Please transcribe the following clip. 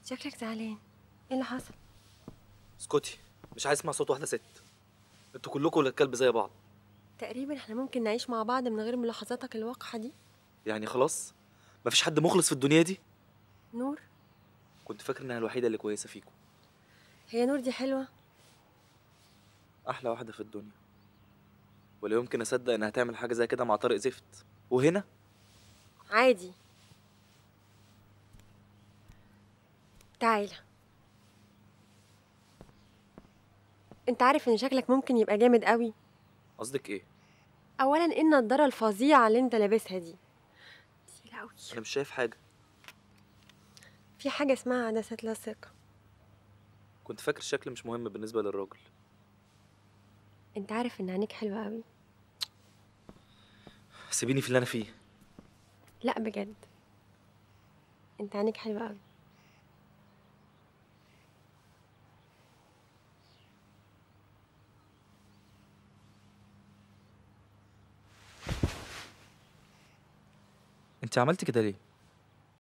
شكلك زعلان ايه اللي حصل اسكتي مش عايز اسمع صوت واحده ست انتوا كلكم ولاد كلب زي بعض تقريبا احنا ممكن نعيش مع بعض من غير ملاحظاتك الواقحه دي يعني خلاص مفيش حد مخلص في الدنيا دي نور كنت فاكر انها الوحيده اللي كويسه فيكم هي نور دي حلوه احلى واحده في الدنيا ولا يمكن اصدق انها تعمل حاجه زي كده مع طارق زفت وهنا عادي تعالى انت عارف ان شكلك ممكن يبقى جامد قوي قصدك ايه اولا ايه النضاره الفظيعه اللي انت لابسها دي تقيله قوي انا مش شايف حاجه في حاجه اسمها عدسات لاصقه كنت فاكر الشكل مش مهم بالنسبه للراجل انت عارف ان عينيك حلوه قوي سيبيني في اللي انا فيه لا بجد انت عينيك حلوه قوي انت عملتي كده ليه